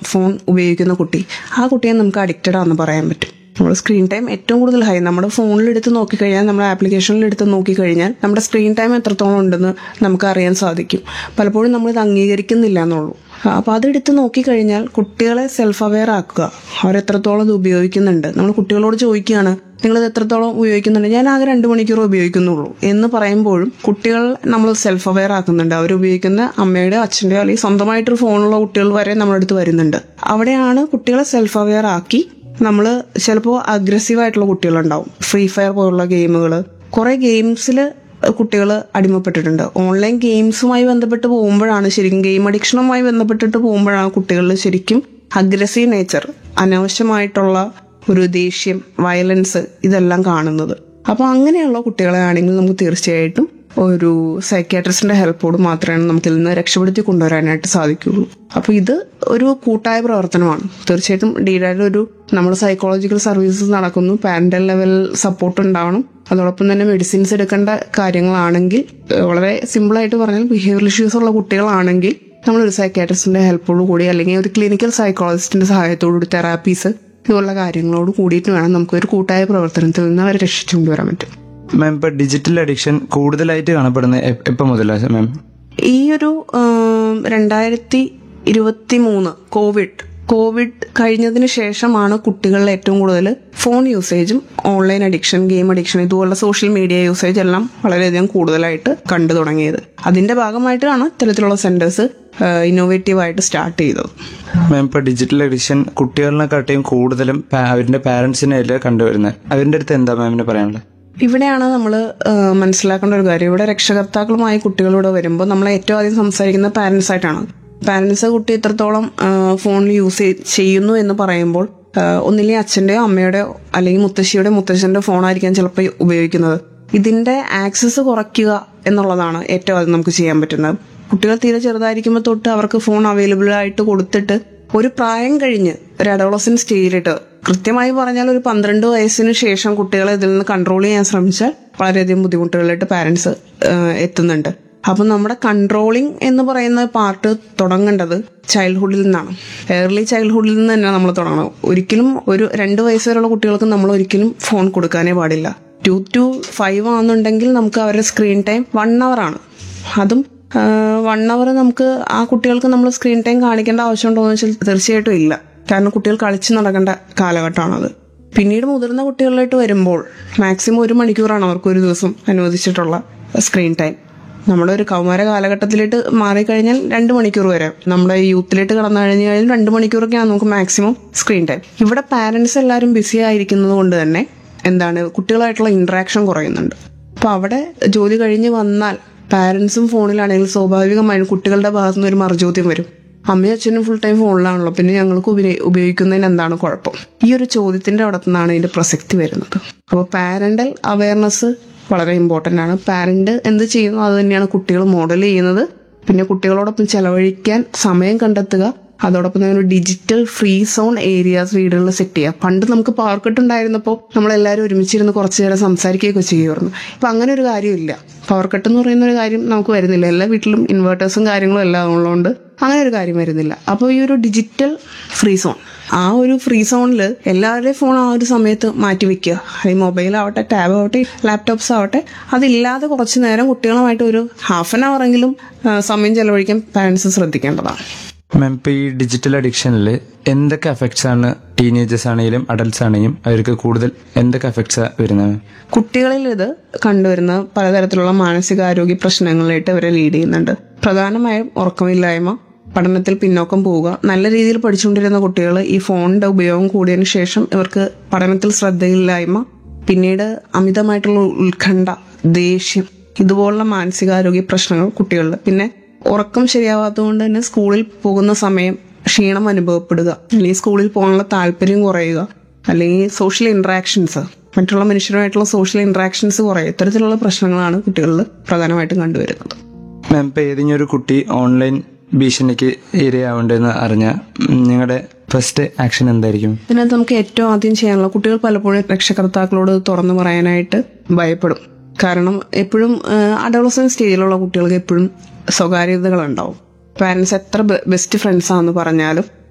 Phone ഉപയോഗിക്കുന്ന കുട്ടി ആ കുട്ടിയെ നമുക്ക് അഡിക്റ്റഡ് ആണെന്ന് പറയാൻ പറ്റും നമ്മൾ സ്ക്രീൻ ടൈം ഏറ്റവും കൂടുതൽ ഹൈ നമ്മുടെ ഫോണിൽ എടുത്ത് നോക്കിക്കഴിഞ്ഞാൽ നമ്മുടെ ആപ്ലിക്കേഷനിൽ എടുത്ത് നോക്കിക്കഴിഞ്ഞാൽ നമ്മുടെ സ്ക്രീൻ ടൈം എത്രത്തോളം ഉണ്ടെന്ന് നമുക്ക് അറിയാൻ സാധിക്കും പലപ്പോഴും നമ്മളിത് അംഗീകരിക്കുന്നില്ല എന്നുള്ളൂ അപ്പോൾ അതെടുത്ത് നോക്കിക്കഴിഞ്ഞാൽ കുട്ടികളെ സെൽഫ് അവെയർ ആക്കുക അവരെത്രത്തോളം ഇത് ഉപയോഗിക്കുന്നുണ്ട് നമ്മൾ കുട്ടികളോട് ചോദിക്കുകയാണ് നിങ്ങളിത് എത്രത്തോളം ഉപയോഗിക്കുന്നുണ്ട് ഞാൻ ആകെ രണ്ട് മണിക്കൂർ ഉപയോഗിക്കുന്നുള്ളൂ എന്ന് പറയുമ്പോഴും കുട്ടികൾ നമ്മൾ സെൽഫ് അവെയർ ആക്കുന്നുണ്ട് അവർ ഉപയോഗിക്കുന്ന അമ്മയുടെ അച്ഛൻ്റെയോ അല്ലെങ്കിൽ സ്വന്തമായിട്ടൊരു ഫോണുള്ള കുട്ടികൾ വരെ നമ്മുടെ അടുത്ത് വരുന്നുണ്ട് അവിടെയാണ് കുട്ടികളെ സെൽഫ് അവെയർ ആക്കി നമ്മൾ ചിലപ്പോൾ അഗ്രസീവ് ആയിട്ടുള്ള കുട്ടികളുണ്ടാവും ഫ്രീ ഫയർ പോലുള്ള ഗെയിമുകൾ കുറെ ഗെയിംസിൽ കുട്ടികൾ അടിമപ്പെട്ടിട്ടുണ്ട് ഓൺലൈൻ ഗെയിംസുമായി ബന്ധപ്പെട്ട് പോകുമ്പോഴാണ് ശരിക്കും ഗെയിം അഡിക്ഷനുമായി ബന്ധപ്പെട്ടിട്ട് പോകുമ്പോഴാണ് കുട്ടികളിൽ ശരിക്കും അഗ്രസീവ് നേച്ചർ അനാവശ്യമായിട്ടുള്ള ഒരു ദേഷ്യം വയലൻസ് ഇതെല്ലാം കാണുന്നത് അപ്പോൾ അങ്ങനെയുള്ള കുട്ടികളെ ആണെങ്കിൽ നമുക്ക് തീർച്ചയായിട്ടും ഒരു സൈക്യാട്രിസ്റ്റിന്റെ ഹെൽപ്പോട് മാത്രമേ നമുക്ക് ഇതിൽ നിന്ന് രക്ഷപ്പെടുത്തി കൊണ്ടുവരാനായിട്ട് സാധിക്കുകയുള്ളൂ അപ്പോൾ ഇത് ഒരു കൂട്ടായ പ്രവർത്തനമാണ് തീർച്ചയായിട്ടും ഡീഡായുടെ ഒരു നമ്മൾ സൈക്കോളജിക്കൽ സർവീസസ് നടക്കുന്നു പാരന്റൽ ലെവൽ സപ്പോർട്ട് ഉണ്ടാവണം അതോടൊപ്പം തന്നെ മെഡിസിൻസ് എടുക്കേണ്ട കാര്യങ്ങളാണെങ്കിൽ ഏഹ് വളരെ സിമ്പിളായിട്ട് പറഞ്ഞാൽ ബിഹേവിയർ ഇഷ്യൂസ് ഉള്ള കുട്ടികളാണെങ്കിൽ നമ്മളൊരു സൈക്യാട്രിസ്റ്റിന്റെ ഹെൽപ്പോട് കൂടി അല്ലെങ്കിൽ ഒരു ക്ലിനിക്കൽ സൈക്കോളജിസ്റ്റിന്റെ സഹായത്തോടുകൂടി തെറാപ്പീസ് ഇതുപോലുള്ള കാര്യങ്ങളോട് കൂടിയിട്ട് വേണം നമുക്ക് ഒരു കൂട്ടായ പ്രവർത്തനത്തിൽ നിന്ന് അവരെ രക്ഷിച്ചു കൊണ്ടുവരാൻ പറ്റും മാം ഇപ്പൊ ഡിജിറ്റൽ അഡിക്ഷൻ കൂടുതലായിട്ട് കാണപ്പെടുന്നത് എ- എപ്പോ മുതലാണ് മാം ഈ ഒരു ആം, രണ്ടായിരത്തി ഇരുപത്തി മൂന്ന് കോവിഡ് കോവിഡ് കഴിഞ്ഞതിന് ശേഷമാണ് കുട്ടികളിൽ ഏറ്റവും കൂടുതൽ ഫോൺ യൂസേജും ഓൺലൈൻ അഡിക്ഷൻ ഗെയിം അഡിക്ഷൻ ഇതുപോലുള്ള സോഷ്യൽ മീഡിയ യൂസേജ് എല്ലാം വളരെയധികം കൂടുതലായിട്ട് കണ്ടു തുടങ്ങിയത് അതിന്റെ ഭാഗമായിട്ടാണ് ഇത്തരത്തിലുള്ള സെന്റേഴ്സ് ഇന്നോവേറ്റീവ് ആയിട്ട് സ്റ്റാർട്ട് ചെയ്തത് മാം ഇപ്പൊ ഡിജിറ്റൽ അഡിക്ഷൻ കുട്ടികളിനെക്കാട്ടിയും കൂടുതലും പാ- അവരുടെ പാരന്റ്സിനെ അല്ലേ കണ്ടുവരുന്നത് അവരുടെ അടുത്ത് എന്താ മാമിന് പറയാനുള്ളത് ഇവിടെയാണ് നമ്മൾ മനസ്സിലാക്കേണ്ട ഒരു കാര്യം ഇവിടെ രക്ഷകർത്താക്കളുമായി കുട്ടികളിവിടെ വരുമ്പോൾ നമ്മൾ ഏറ്റവും ആദ്യം സംസാരിക്കുന്ന പാരന്റ്സ് ആയിട്ടാണ് പാരന്റ്സ് കുട്ടി എത്രത്തോളം ഫോണിൽ യൂസ് ചെയ്യുന്നു എന്ന് പറയുമ്പോൾ ആ, ഒന്നില്ലെങ്കിൽ അച്ഛൻ്റെയോ അമ്മയുടെയോ അല്ലെങ്കിൽ മുത്തശ്ശിയുടെ മുത്തശ്ശന്റെ ഫോണായിരിക്കാം ചിലപ്പോൾ ഉപയോഗിക്കുന്നത് ഇതിന്റെ ആക്സസ് കുറയ്ക്കുക എന്നുള്ളതാണ് ഏറ്റവും ആദ്യം നമുക്ക് ചെയ്യാൻ പറ്റുന്നത് കുട്ടികൾ തീരെ ചെറുതായിരിക്കുമ്പോൾ തൊട്ട് അവർക്ക് ഫോൺ അവൈലബിൾ ആയിട്ട് കൊടുത്തിട്ട് ഒരു പ്രായം കഴിഞ്ഞ് ഒരു അഡോളസൻ സ്റ്റേജിലിട്ട് കൃത്യമായി പറഞ്ഞാൽ ഒരു പന്ത്രണ്ട് വയസ്സിന് ശേഷം കുട്ടികളെ ഇതിൽ നിന്ന് കൺട്രോൾ ചെയ്യാൻ ശ്രമിച്ചാൽ വളരെയധികം ബുദ്ധിമുട്ടുകളിലായിട്ട് പാരന്റ്സ് എത്തുന്നുണ്ട് അപ്പം നമ്മുടെ കൺട്രോളിങ് എന്ന് പറയുന്ന പാർട്ട് തുടങ്ങേണ്ടത് ചൈൽഡ്ഹുഡിൽ നിന്നാണ് ഏർലി ചൈൽഡ്ഹുഡിൽ നിന്ന് തന്നെ നമ്മൾ തുടങ്ങണം ഒരിക്കലും ഒരു രണ്ട് വയസ്സ് വരെയുള്ള കുട്ടികൾക്ക് നമ്മൾ ഒരിക്കലും ഫോൺ കൊടുക്കാനേ പാടില്ല ടു ടു ഫൈവ് ആണെന്നുണ്ടെങ്കിൽ നമുക്ക് അവരുടെ സ്ക്രീൻ ടൈം വൺ അവർ ആണ് അതും വൺ അവർ നമുക്ക് ആ കുട്ടികൾക്ക് നമ്മൾ സ്ക്രീൻ ടൈം കാണിക്കേണ്ട ആവശ്യമുണ്ടോ എന്ന് വെച്ചാൽ തീർച്ചയായിട്ടും ഇല്ല കാരണം കുട്ടികൾ കളിച്ച് നടക്കേണ്ട കാലഘട്ടമാണത് പിന്നീട് മുതിർന്ന കുട്ടികളിലോട്ട് വരുമ്പോൾ മാക്സിമം ഒരു മണിക്കൂറാണ് അവർക്ക് ഒരു ദിവസം അനുവദിച്ചിട്ടുള്ള സ്ക്രീൻ ടൈം നമ്മുടെ ഒരു കൗമാര കാലഘട്ടത്തിലേക്ക് മാറിക്കഴിഞ്ഞാൽ രണ്ട് മണിക്കൂർ വരെ നമ്മുടെ യൂത്തിലേക്ക് കടന്നു കഴിഞ്ഞു കഴിഞ്ഞാൽ രണ്ട് മണിക്കൂറൊക്കെയാണ് നമുക്ക് മാക്സിമം സ്ക്രീൻ ടൈം ഇവിടെ പാരന്റ്സ് എല്ലാവരും ബിസി ആയിരിക്കുന്നത് കൊണ്ട് തന്നെ എന്താണ് കുട്ടികളായിട്ടുള്ള ഇന്ററാക്ഷൻ കുറയുന്നുണ്ട് അപ്പൊ അവിടെ ജോലി കഴിഞ്ഞ് വന്നാൽ പാരന്റ്സും ഫോണിലാണെങ്കിൽ സ്വാഭാവികമായും കുട്ടികളുടെ ഭാഗത്തു നിന്ന് ഒരു മറുചോദ്യം വരും അമ്മയും അച്ഛനും ഫുൾ ടൈം ഫോണിലാണല്ലോ പിന്നെ ഞങ്ങൾക്ക് ഉപരി- ഉപയോഗിക്കുന്നതിന് എന്താണ് കുഴപ്പം ഈ ഒരു ചോദ്യത്തിന്റെ അവിടെ നിന്നാണ് ഇതിന്റെ പ്രസക്തി വരുന്നത് അപ്പോൾ പാരന്റൽ അവയർനെസ് വളരെ ഇമ്പോർട്ടന്റ് ആണ് പാരന്റ് എന്ത് ചെയ്യുന്നു അത് തന്നെയാണ് കുട്ടികൾ മോഡൽ ചെയ്യുന്നത് പിന്നെ കുട്ടികളോടൊപ്പം ചെലവഴിക്കാൻ സമയം കണ്ടെത്തുക അതോടൊപ്പം തന്നെ ഒരു ഡിജിറ്റൽ ഫ്രീ സോൺ ഏരിയാസ് വീടുകളിൽ സെറ്റ് ചെയ്യുക പണ്ട് നമുക്ക് പവർ കട്ട് ഉണ്ടായിരുന്നപ്പോൾ നമ്മളെല്ലാവരും ഒരുമിച്ചിരുന്ന് കുറച്ചു നേരം സംസാരിക്കുകയൊക്കെ ചെയ്യുമായിരുന്നു ഇപ്പം അങ്ങനെ ഒരു കാര്യമില്ല പവർ കട്ട് എന്ന് പറയുന്ന ഒരു കാര്യം നമുക്ക് വരുന്നില്ല എല്ലാ വീട്ടിലും ഇൻവേർട്ടേഴ്സും കാര്യങ്ങളും എല്ലാം ഉള്ളതുകൊണ്ട് അങ്ങനെ ഒരു കാര്യം വരുന്നില്ല അപ്പോൾ ഈ ഒരു ഡിജിറ്റൽ ഫ്രീ സോൺ ആ ഒരു ഫ്രീ സോണിൽ എല്ലാവരുടെയും ഫോൺ ആ ഒരു സമയത്ത് മാറ്റി വെക്കുക ഈ മൊബൈൽ ആവട്ടെ ടാബ് ആവട്ടെ ലാപ്ടോപ്സ് ആവട്ടെ അതില്ലാതെ കുറച്ച് നേരം കുട്ടികളുമായിട്ട് ഒരു ഹാഫ് ആൻ അവർ എങ്കിലും ആ, സമയം ചെലവഴിക്കാൻ പാരൻസ് ശ്രദ്ധിക്കേണ്ടതാണ് മാം ഇപ്പൊ ഈ ഡിജിറ്റൽ അഡിക്ഷനിൽ എന്തൊക്കെ എഫക്ട്സ് ആണ് ടീനേജേഴ്സ് ആണെങ്കിലും അഡൽട്സ് ആണെങ്കിലും അവർക്ക് കൂടുതൽ എന്തൊക്കെ എഫക്ട്സ് വരുന്നത് മാം? കുട്ടികളിൽ ഇത് കണ്ടുവരുന്ന പലതരത്തിലുള്ള മാനസികാരോഗ്യ പ്രശ്നങ്ങളിലായിട്ട് അവരെ ലീഡ് ചെയ്യുന്നുണ്ട് പ്രധാനമായും ഉറക്കമില്ലായ്മ പഠനത്തിൽ പിന്നോക്കം പോവുക നല്ല രീതിയിൽ പഠിച്ചുകൊണ്ടിരുന്ന കുട്ടികൾ ഈ ഫോണിന്റെ ഉപയോഗം കൂടിയതിനു ശേഷം ഇവർക്ക് പഠനത്തിൽ ശ്രദ്ധയില്ലായ്മ പിന്നീട് അമിതമായിട്ടുള്ള ഉത്കണ്ഠ ദേഷ്യം ഇതുപോലുള്ള മാനസികാരോഗ്യ പ്രശ്നങ്ങൾ കുട്ടികളിൽ പിന്നെ ഉറക്കം ശരിയാവാത്തതുകൊണ്ട് തന്നെ സ്കൂളിൽ പോകുന്ന സമയം ക്ഷീണം അനുഭവപ്പെടുക അല്ലെങ്കിൽ സ്കൂളിൽ പോകാനുള്ള താല്പര്യം കുറയുക അല്ലെങ്കിൽ സോഷ്യൽ ഇന്ററാക്ഷൻസ് മറ്റുള്ള മനുഷ്യരുമായിട്ടുള്ള സോഷ്യൽ ഇന്ററാക്ഷൻസ് കുറയും ഇത്തരത്തിലുള്ള പ്രശ്നങ്ങളാണ് കുട്ടികളിൽ പ്രധാനമായിട്ടും കണ്ടുവരുന്നത് മാം ഇപ്പൊ ഏതെങ്കിലും ഒരു കുട്ടി ഓൺലൈൻ ഭീഷണിക്ക് ഇരയാവുണ്ടെന്ന് അറിഞ്ഞ നിങ്ങളുടെ ഫസ്റ്റ് ആക്ഷൻ എന്തായിരിക്കും ഇതിനകത്ത് നമുക്ക് ഏറ്റവും ആദ്യം ചെയ്യാനുള്ള കുട്ടികൾ പലപ്പോഴും രക്ഷകർത്താക്കളോട് തുറന്നു പറയാനായിട്ട് ഭയപ്പെടും കാരണം എപ്പോഴും അഡോളസൻ സ്റ്റേജിലുള്ള കുട്ടികൾക്ക് എപ്പോഴും സ്വകാര്യതകളുണ്ടാവും പാരൻസ് എത്ര ബെസ്റ്റ് ഫ്രണ്ട്സ് ആണെന്ന് പറഞ്ഞാലും